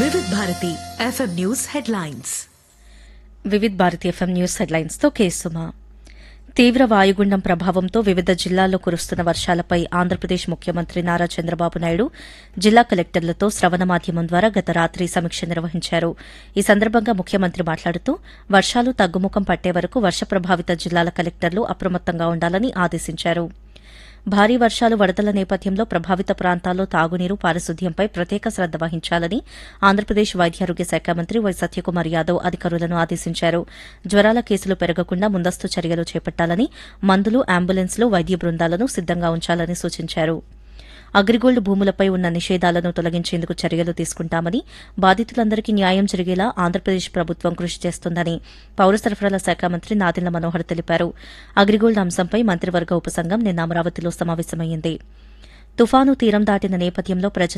Vividh Bharati FM news headlines Vividh Bharati FM news headlines తో కేసుమా తీవ్ర వాయుగుండం ప్రభావంతో వివిధ జిల్లాల్లో కురుస్తున్న వర్షాలపై ఆంధ్రప్రదేశ్ ముఖ్యమంత్రి నారా చంద్రబాబు నాయుడు జిల్లా కలెక్టర్లతో శ్రవణ మాధ్యమం ద్వారా గత రాత్రి సమీక్ష నిర్వహించారు ఈ సందర్భంగా ముఖ్యమంత్రి మాట్లాడుతూ వర్షాలు తగ్గుముఖం పట్టే వరకు వర్ష ప్రభావిత జిల్లాల కలెక్టర్లు అప్రమత్తంగా ఉండాలని ఆదేశించారు భారీ వర్షాలు వరదల నేపథ్యంలో ప్రభావిత ప్రాంతాల్లో తాగునీరు పారిశుద్ధ్యంపై ప్రత్యేక శ్రద్ద వహించాలని ఆంధ్రప్రదేశ్ వైద్యారోగ్య శాఖ మంత్రి వై సత్యకుమార్ యాదవ్ అధికారులను ఆదేశించారు జ్వరాల కేసులు పెరగకుండా ముందస్తు చర్యలు చేపట్టాలని మందులు అంబులెన్స్లు వైద్య బృందాలను సిద్దంగా ఉంచాలని సూచించారు అగ్రిగోల్డ్ భూములపై ఉన్న నిషేధాలను తొలగించేందుకు చర్యలు తీసుకుంటామని బాధితులందరికీ న్యాయం జరిగేలా ఆంధ్రప్రదేశ్ ప్రభుత్వం కృషి చేస్తుందని పౌర సరఫరాల శాఖ మంత్రి నాదెళ్ల మనోహర్ తెలిపారు అగ్రిగోల్డ్ అంశంపై మంత్రివర్గ ఉపసంఘం నిన్న అమరావతిలో సమావేశమైంది తుఫాను తీరం దాటిన నేపథ్యంలో ప్రజలు